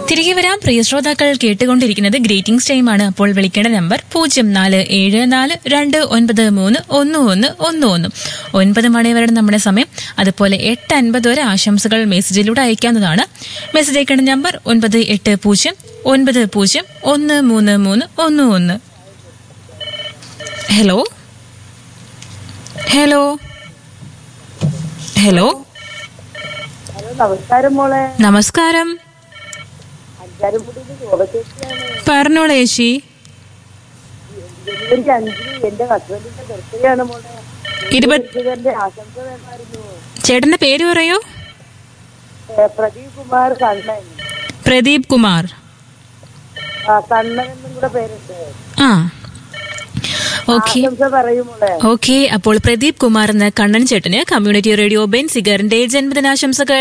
തിരികെ വരാം പ്രിയ ശ്രോതാക്കൾ കേട്ടുകൊണ്ടിരിക്കുന്നത് ഗ്രീറ്റിംഗ്സ് ടൈം ആണ് അപ്പോൾ വിളിക്കേണ്ട നമ്പർ പൂജ്യം നാല് ഏഴ് നാല് രണ്ട് ഒൻപത് മൂന്ന് ഒന്ന് ഒന്ന് ഒന്ന് ഒന്ന് ഒൻപത് മണി വരെ നമ്മുടെ സമയം അതുപോലെ എട്ട് അൻപത് വരെ ആശംസകൾ മെസ്സേജിലൂടെ അയക്കാവുന്നതാണ് മെസ്സേജ് അയക്കേണ്ട നമ്പർ ഒൻപത് എട്ട് പൂജ്യം ഒൻപത് പൂജ്യം ഒന്ന് മൂന്ന് മൂന്ന് ഒന്ന് ഒന്ന് ഹലോ ഹലോ ഹലോ ഹലോ നമസ്കാരം മോളെ നമസ്കാരം അഞ്ചാരമ്പുടിയിൽ ശോഭചേച്ചിയാണ് പറഞ്ഞോളൂ ചേച്ചി ജനുവരി അഞ്ചിന് എന്റെ ഹസ്ബൻഡിന്റെ ബർത്ത്ഡേ ആണ് മോളെ ഇരുപത് എന്റെ ആശംസ വേണമായിരുന്നു ചേട്ടന്റെ പേര് പറയൂ ഏ, പ്രദീപ് കുമാർ കണ്ണൻ പ്രദീപ് കുമാർ ആ കണ്ണൻ എന്നും കൂടെ പേരുണ്ട് ആ ഓക്കെ ആശംസ പറയും മോളെ ഓക്കെ അപ്പോൾ പ്രദീപ് കുമാർ എന്ന കണ്ണൻ ചേട്ടന് കമ്മ്യൂണിറ്റി റേഡിയോ ബെൻ സിഗറിന്റെ ജന്മദിനാശംസകൾ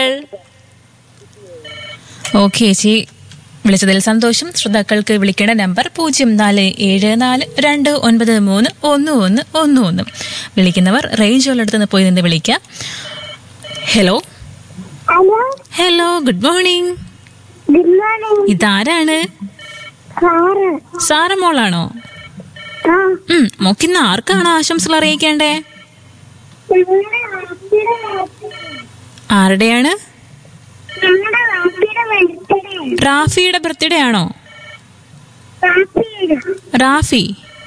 ഓക്കെ ചേച്ചി വിളിച്ചതിൽ സന്തോഷം ശ്രോതാക്കൾക്ക് വിളിക്കേണ്ട നമ്പർ പൂജ്യം നാല് ഏഴ് നാല് രണ്ട് ഒൻപത് മൂന്ന് ഒന്ന് ഒന്ന് ഒന്ന് ഒന്ന് വിളിക്കുന്നവർ റേഞ്ച് ഉള്ളിടത്ത് നിന്ന് പോയി നിന്ന് വിളിക്കാം hello hello hello good morning good morning ഇതാരാണ് സാറ് സാറ മോളാണോ ആ ഉം മോക്കിന്ന് ആർക്കാണ് ആശംസകൾ അറിയിക്കേണ്ടേ ഞങ്ങളുടെ വാപ്പിയുടെ ആരുടെയാണ് ഞങ്ങളുടെ വാപ്പിയുടെ ബർത്ത്ഡേ റാഫിയുടെ ബർത്ത്ഡേ ആണോ വാപ്പിയുടെ റാഫി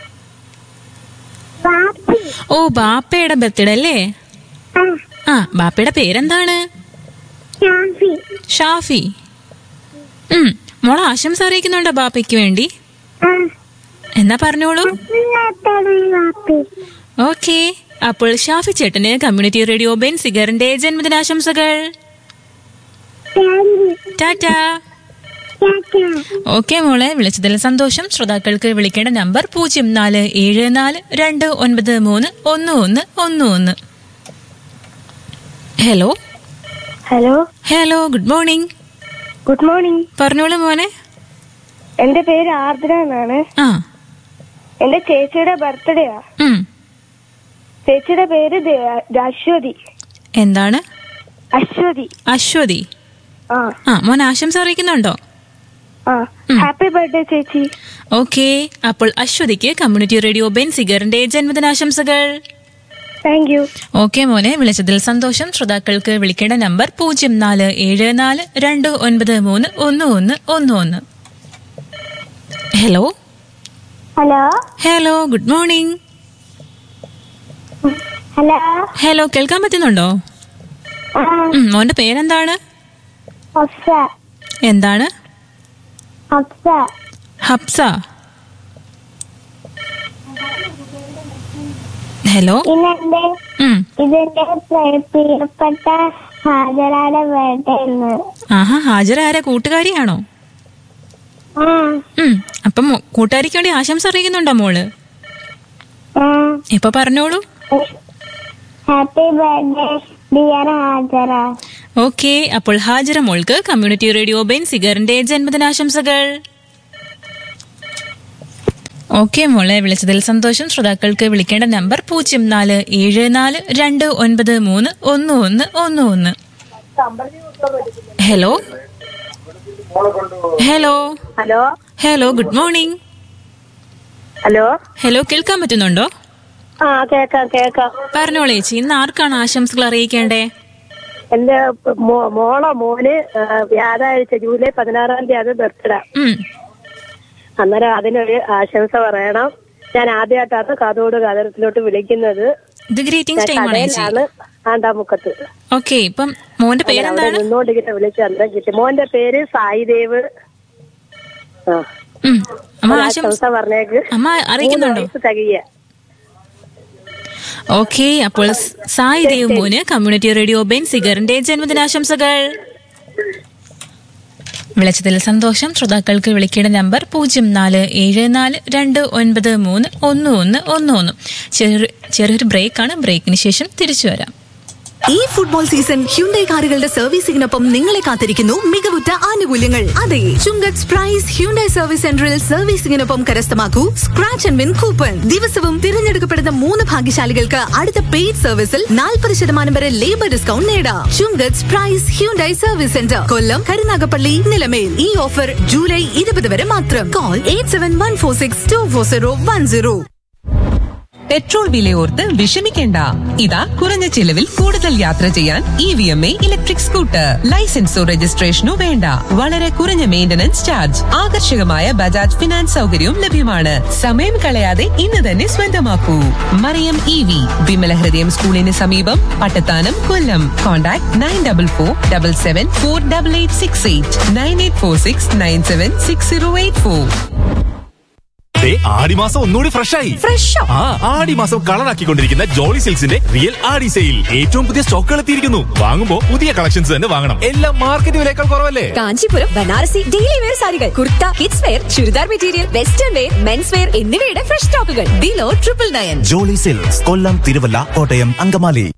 വാപ്പി ഓ ബാപ്പയുടെ ബർത്ത്ഡേ അല്ലേ ആ ആ ബാപ്പയുടെ പേരെന്താണ് ഷാഫി ഷാഫി ഉം മോളെ ആശംസ അറിയിക്കുന്നുണ്ടോ ബാപ്പയ്ക്ക് വേണ്ടി ആ എന്നാ പറഞ്ഞോളൂ ഇന്നത്താണ് വാപ്പി ഓക്കെ അപ്പോൾ ഷാഫി ചേട്ടന് കമ്മ്യൂണിറ്റി റേഡിയോ ബെൻ സിഗറിന്റെ ജന്മദിനാശംസകൾ thank you tata tata okay മോളെ വിളിച്ചതിൽ സന്തോഷം ശ്രോതാക്കൾക്ക് വിളിക്കേണ്ട നമ്പർ പൂജ്യം നാല് ഏഴ് നാല് രണ്ട് ഒൻപത് മൂന്ന് ഒന്ന് ഒന്ന് ഒന്ന് ഒന്ന് hello hello hello good morning good morning പറഞ്ഞോളൂ മോനെ എന്റെ പേര് ആർദ്ര എന്നാണ് ആ എന്റെ ചേച്ചിയുടെ ബർത്ത്ഡേയാ ഉം. ചേച്ചിയുടെ പേര് ദേ- അശ്വതി എന്താണ് അശ്വതി അശ്വതി ആ ആ മോൻ ആശംസ അറിയിക്കുന്നുണ്ടോ ആ ഹാപ്പി ബർത്ത്ഡേ ചേച്ചി ഓക്കെ അപ്പോൾ അശ്വതിക്ക് കമ്മ്യൂണിറ്റി റേഡിയോ ബെൻ സിഗറിന്റെ ജന്മദിനാശംസകൾ താങ്ക് യു ഓക്കെ മോനെ വിളിച്ചതിൽ സന്തോഷം ശ്രോതാക്കൾക്ക് വിളിക്കേണ്ട നമ്പർ പൂജ്യം നാല് ഏഴ് നാല് രണ്ട് ഒൻപത് മൂന്ന് ഒന്ന് ഒന്ന് ഒന്ന് ഒന്ന് hello hello hello good morning hello hello കേൾക്കാൻ പറ്റുന്നുണ്ടോ ആ ഉം, മോന്റെ പേരെന്താണ് ഹഫ്സ എന്താണ് ഹഫ്സ ഹബ്സ ഹലോ ഇന്നെന്റെ ഉം. ഇതെന്റെ പ്രിയ- പ്രിയപ്പെട്ട ഹാജരാടെ ബർത്ത്ഡേ ആഹാ ഹാജര ആരാ കൂട്ടുകാരിയാണോ ആ ഉം അപ്പം മോ- കൂട്ടുകാരിക്ക് വേണ്ടി ആശംസ അറിയിക്കുന്നുണ്ടോ മോള് ആ ഇപ്പൊ പറഞ്ഞോളൂ happy birthday dear Hajara okay അപ്പോൾ ഹാജര മോൾക്ക് കമ്മ്യൂണിറ്റി റേഡിയോ ബെൻ സിഗറിന്റെ ജന്മദിനാശംസകൾ ഓക്കെ മോളെ വിളിച്ചതിൽ സന്തോഷം ശ്രോതാക്കൾക്ക് വിളിക്കേണ്ട നമ്പർ പൂജ്യം നാല് ഏഴ് നാല് രണ്ട് ഒൻപത് മൂന്ന് ഒന്ന് ഒന്ന് ഒന്ന് ഒന്ന് hello hello hello hello good morning hello hello കേൾക്കാൻ പറ്റുന്നുണ്ടോ ആ കേക്കാം കേക്കാം പറഞ്ഞോളേ ചേച്ചി ഇന്ന് ആർക്കാണ് ആശംസകൾ അറിയിക്കേണ്ടേ എന്റെ മോ- മോളെ മോന് ആ, വ്യാഴാഴ്ച ജൂലൈ പതിനാറാം തീയതി ബർത്ത്ഡേ ഉം അന്നേരം അതിനൊരു ആശംസ പറയണം ഞാൻ ആദ്യമായിട്ടാണ് കാതോട് കാതരത്തിലോട്ട് വിളിക്കുന്നത് ഇത് ഗ്രീറ്റിംഗ്സ് ടൈം ആണ് ചേച്ചി കടയിലാണ് ആണ്ടാമുക്കത്ത് ഓക്കെ ഇപ്പം മോന്റെ അവിടെ പേരെന്താണ് നിന്നോണ്ടിങ്ങനെ വിളിച്ച് അന്നേരം കിട്ടി മോന്റെ പേര് സായിദേവ് ആ ഉം. അമ്മ ഒരു ആശംസ ആശംസ പറഞ്ഞേക്ക് അമ്മ അറിയിക്കുന്നുണ്ടോ മൂന്ന് വയസ്സ് തികയ ഓക്കെ അപ്പോൾ സ് സായി ദേവ് മോന് കമ്മ്യൂണിറ്റി റേഡിയോ ബെൻ സിഗറിന്റെ ജന്മദിനാശംസകൾ വിളിച്ചതിൽ സന്തോഷം ശ്രോതാക്കൾക്ക് വിളിക്കേണ്ട നമ്പർ പൂജ്യം നാല് ഏഴ് നാല് രണ്ട് ഒൻപത് മൂന്ന് ഒന്ന് ഒന്ന് ഒന്ന് ഒന്ന് ചെറിയൊരു ചെറിയൊരു ബ്രേക്കാണ് ബ്രേക്കിന് ശേഷം തിരിച്ചു വരാം ഈ ഫുട്ബോൾ സീസൺ ഹ്യുണ്ടൈ കാറുകളുടെ സർവീസിംഗിനൊപ്പം നിങ്ങളെ കാത്തിരിക്കുന്നു മികവുറ്റ ആനുകൂല്യങ്ങൾ അതെ ചുങ്കത്ത് പ്രൈസ് ഹ്യുണ്ടൈ സർവീസ് സെന്ററിൽ സർവീസിംഗിനൊപ്പം കരസ്ഥമാക്കൂ സ്ക്രാച്ച് ആൻഡ് വിൻ കൂപ്പൺ ദിവസവും തിരഞ്ഞെടുക്കപ്പെടുന്ന മൂന്ന് ഭാഗ്യശാലികൾക്ക് അടുത്ത പെയ്ഡ് സർവീസിൽ നാൽപ്പത് ശതമാനം വരെ ലേബർ ഡിസ്കൗണ്ട് നേടാം Chungath prize Hyundai service centre Kollam Karunagappally Nilamel ഈ ഓഫർ ജൂലൈ ഇരുപത് വരെ മാത്രം call eight seven one four six two four zero one zero petrol വിലയോർത്ത് വിഷമിക്കേണ്ട ഇതാ കുറഞ്ഞ ചിലവിൽ കൂടുതൽ യാത്ര ചെയ്യാൻ E V M A electric scooter ലൈസൻസോ രജിസ്ട്രേഷനോ വേണ്ട വളരെ കുറഞ്ഞ മെയിന്റനൻസ് ചാർജ് ആകർഷകമായ ബജാജ് ഫിനാൻസ് സൗകര്യവും ലഭ്യമാണ് സമയം കളയാതെ ഇന്ന് തന്നെ സ്വന്തമാക്കൂ മറിയം ഇ വി വിമല ഹൃദയം സ്കൂളിന് സമീപം Pattathanam Kollam contact nine double four double seven four double eight six eight nine eight four six nine seven six zero eight four ദേ, ആടിമാസം ഒന്നുകൂടി ഫ്രഷ് ആയി ഫ്രഷോ ആ ആടിമാസം കളറാക്കിക്കൊണ്ടിരിക്കുന്ന ജോളി സിൽസിന്റെ റിയൽ ആടി സെയിൽ ഏറ്റവും പുതിയ സ്റ്റോക്കുകൾ എത്തിയിരിക്കുന്നു വാങ്ങുമ്പോ പുതിയ കളക്ഷൻസ് തന്നെ വാങ്ങണം എല്ലാം മാർക്കറ്റ് വിലയേക്കാൾ കുറവല്ലേ കാഞ്ചീപുരം ബനാറസി ഡെയിലി വെയർ സാരികൾ kurta kids wear churidar material western wear men's wear എന്നിവയുടെ ഫ്രഷ് സ്റ്റോക്കുകൾ below triple nine Jolly Silks Kollam Thiruvalla Kottayam Angamaly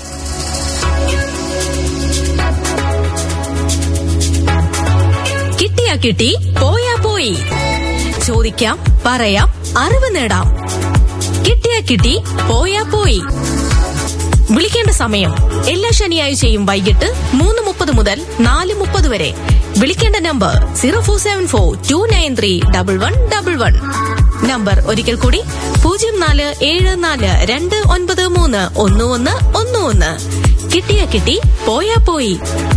കിട്ടിയാ കിട്ടി പോയാ പോയി ചോദിക്കാം പറയാം അറിവ് നേടാം കിട്ടിയാ കിട്ടി പോയാ പോയി വിളിക്കേണ്ട സമയം എല്ലാ ശനിയാഴ്ചയും വൈകിട്ട് മൂന്ന് മുപ്പത് മുതൽ നാല് മുപ്പത് വരെ വിളിക്കേണ്ട number zero four seven four two nine three double one double one number ഒരിക്കൽ കൂടി പൂജ്യം നാല് ഏഴ് നാല് രണ്ട് ഒൻപത് മൂന്ന് ഒന്ന് ഒന്ന് ഒന്ന് ഒന്ന് കിട്ടിയാ കിട്ടി പോയാ പോയി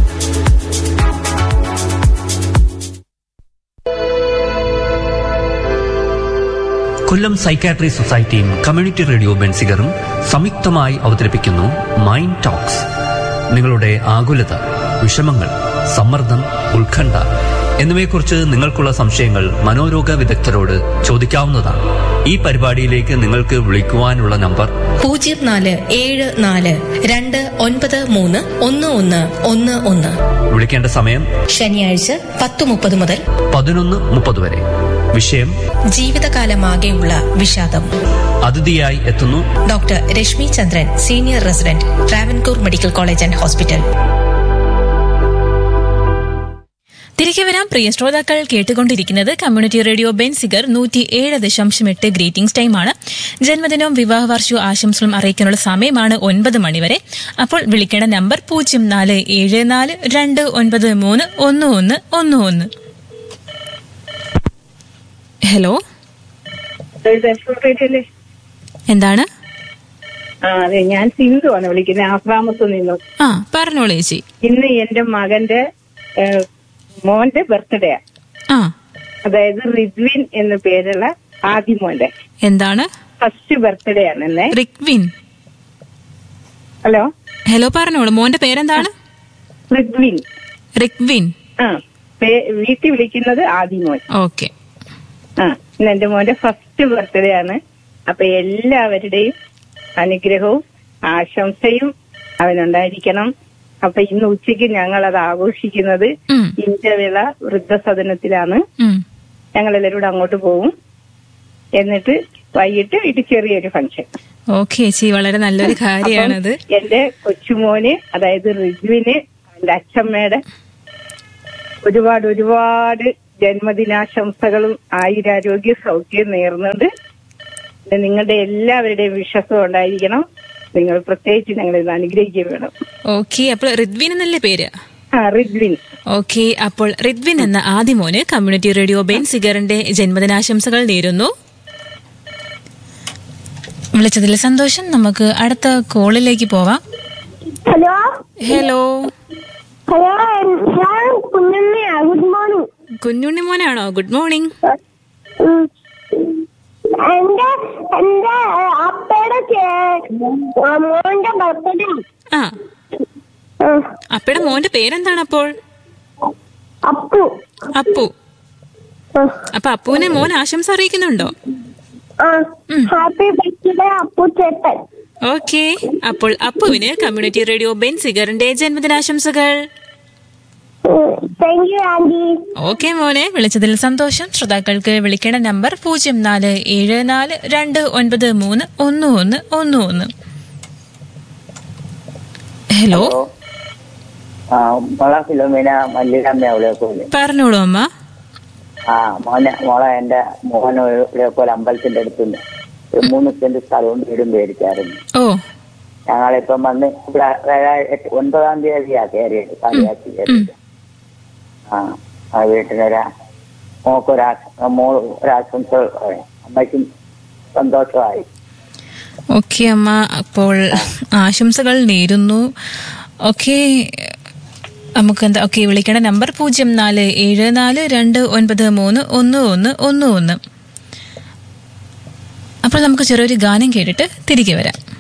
കൊല്ലം സൈക്കാട്രി സൊസൈറ്റിയും കമ്മ്യൂണിറ്റി റേഡിയോ ബെൻസിഗറും സംയുക്തമായി അവതരിപ്പിക്കുന്നു മൈൻഡ് ടോക്സ് നിങ്ങളുടെ ആകുലത വിഷമങ്ങൾ സമ്മർദ്ദം ഉത്കണ്ഠ എന്നിവയെക്കുറിച്ച് നിങ്ങൾക്കുള്ള സംശയങ്ങൾ മനോരോഗ വിദഗ്ധരോട് ചോദിക്കാവുന്നതാണ് ഈ പരിപാടിയിലേക്ക് നിങ്ങൾക്ക് വിളിക്കുവാനുള്ള നമ്പർ പൂജ്യം നാല് ഏഴ് നാല് രണ്ട് ഒൻപത് മൂന്ന് ഒന്ന് ഒന്ന് ഒന്ന് ഒന്ന് വിളിക്കേണ്ട സമയം ശനിയാഴ്ച പത്ത് മുപ്പത് മുതൽ പതിനൊന്ന് മുപ്പത് വരെ വിഷയം ജീവിതകാലമാകെയുള്ള വിഷാദം അതിഥിയായി എത്തുന്നു doctor Rashmi Chandran senior resident Travancore medical college and hospital തിരികെ വരാം പ്രിയ ശ്രോതാക്കൾ കേട്ടുകൊണ്ടിരിക്കുന്നത് കമ്മ്യൂണിറ്റി റേഡിയോ ബെൻസിഗർ നൂറ്റി ഏഴ് ദശാംശം എട്ട് ഗ്രീറ്റിംഗ്സ് ടൈമാണ് ജന്മദിനവും വിവാഹ വാർഷികവും ആശംസകളും അറിയിക്കാനുള്ള സമയമാണ് ഒൻപത് മണിവരെ അപ്പോൾ വിളിക്കേണ്ട നമ്പർ പൂജ്യം നാല് ഏഴ് നാല് രണ്ട് ഒൻപത് മൂന്ന് ഒന്ന് ഒന്ന് ഒന്ന് ഒന്ന് ഹലോ റേഡിയോയിലെ എന്താണ് ആ അതെ ഞാൻ സിന്ധു ആണ് വിളിക്കുന്നത് ആശ്രാമത്ത് നിന്നും ആ പറഞ്ഞോളൂ ചേച്ചി ഇന്ന് എന്റെ മകന്റെ ഏഹ്, മോന്റെ ബർത്ത്ഡേ ആ അതായത് റിദ്വിൻ എന്ന പേരുള്ള ആദ്യ മോന്റെ എന്താണ് ഫസ്റ്റ് ബർത്ത്ഡേ ആണ് ഇന്ന് റിക്വിൻ ഹലോ ഹലോ പറഞ്ഞോളൂ മോന്റെ പേരെന്താണ് റിദ്വിൻ റിക്വിൻ ആ പേ- വീട്ടിൽ വിളിക്കുന്നത് ആദ്യ മോൻ ഓക്കെ ആ ഇന്ന് എന്റെ മോന്റെ ഫസ്റ്റ് ബർത്ത്ഡേ ആണ് അപ്പൊ എല്ലാവരുടെയും അനുഗ്രഹവും ആശംസയും അവനുണ്ടായിരിക്കണം അപ്പൊ ഇന്ന് ഉച്ചയ്ക്ക് ഞങ്ങൾ അത് ആഘോഷിക്കുന്നത് ഉം. ഇഞ്ചവിള വൃദ്ധസദനത്തിലാണ് ഉം. ഞങ്ങൾ എല്ലാവരും കൂടെ അങ്ങോട്ട് പോകും എന്നിട്ട് വൈകിട്ട് വീട്ടിൽ ചെറിയൊരു ഫംഗ്ഷൻ ഓക്കെ ചേച്ചി വളരെ നല്ലൊരു കാര്യമാണത് എന്റെ കൊച്ചുമോന് അതായത് റിജുവിന് എന്റെ അച്ഛമ്മയുടെ ഒരുപാട് ഒരുപാട് ജന്മദിനാശംസകളും ആയുരാരോഗ്യ സൗഖ്യം നേർന്നുകൊണ്ട് പിന്നെ നിങ്ങളുടെ എല്ലാവരുടെയും വിശ്വസം ഉണ്ടായിരിക്കണം നിങ്ങൾ പ്രത്യേകിച്ച് ഞങ്ങളെ ഇത് അനുഗ്രഹിക്കുക വേണം ഓക്കെ അപ്പോൾ റിദ്വിൻ എന്നല്ലേ പേര് ആ റിദ്വിൻ ഓക്കെ അപ്പോൾ റിദ്വിൻ എന്ന ആദ്യ മോന് കമ്മ്യൂണിറ്റി റേഡിയോ ബെൻ സിഗറിന്റെ ജന്മദിനാശംസകൾ നേരുന്നു വിളിച്ചതിൽ സന്തോഷം നമുക്ക് അടുത്ത കോളിലേക്ക് പോവാം ഹലോ ഹലോ ഹലോ ഞാൻ കുഞ്ഞമ്മയാ ഗുഡ് മോർണിംഗ് കുഞ്ഞുണ്ണി മോനാണോ ഗുഡ് മോർണിംഗ് എന്റെ എന്റെ അപ്പയുടെ ചേ- ആ, മോന്റെ ബർത്ത്ഡേ ആ അപ്പയുടെ മോന്റെ പേരെന്താണ് അപ്പോൾ അപ്പു അപ്പു ആ, അപ്പൊ അപ്പുവിനെ മോൻ ആശംസ അറിയിക്കുന്നുണ്ടോ ആ ഹാപ്പി ബർത്ത്ഡേ അപ്പു ചേട്ടൻ ഓക്കെ അപ്പോൾ അപ്പുവിന് കമ്മ്യൂണിറ്റി റേഡിയോ ബെൻ സിഗറിന്റെ ജന്മദിനാശംസകൾ താങ്ക് യു ആന്റി ഓക്കെ മോനെ വിളിച്ചതിൽ സന്തോഷം ശ്രോതാക്കൾക്ക് വിളിക്കേണ്ട നമ്പർ പൂജ്യം നാല് ഏഴ് നാല് രണ്ട് ഒൻപത് മൂന്ന് ഒന്ന് ഒന്ന് ഒന്ന് ഒന്ന് ഹലോ ആ മോളെ ഫിലോമിന മല്ലികമ്മ വിളിയോക്കോല് പറഞ്ഞോളൂ അമ്മ ആ മോനെ മോളെ എന്റെ മോനെ വിളിയോക്കോല് അമ്പലത്തിന്റെ അടുത്തുനിന്ന് ഒരു മൂന്ന് സെന്റ് സ്ഥലവും വീടും മേടിച്ചായിരുന്നു ഓ ഞങ്ങളിപ്പം വന്ന് ഇവിടെ വ്യാഴാ- എട്ട്- ഒൻപതാം തീയതിയാ കയറിയത് കളിയാക്കി കയറിയത് ആ ആ വീട്ടിനൊരാ മോക്കൊരാ മോൾ ഒരാശംസ പറയാം. അമ്മയ്ക്കും സന്തോഷമായി ഓക്കെ അമ്മ അപ്പോൾ ആശംസകൾ നേരുന്നു ഓക്കെ നമുക്ക് എന്താ ഓക്കെ വിളിക്കേണ്ട നമ്പർ പൂജ്യം നാല് ഏഴ് നാല് രണ്ട് ഒൻപത് മൂന്ന് ഒന്ന് ഒന്ന് ഒന്ന് ഒന്ന് അപ്പോൾ നമുക്ക് ചെറിയൊരു ഗാനം കേട്ടിട്ട് തിരികെ വരാം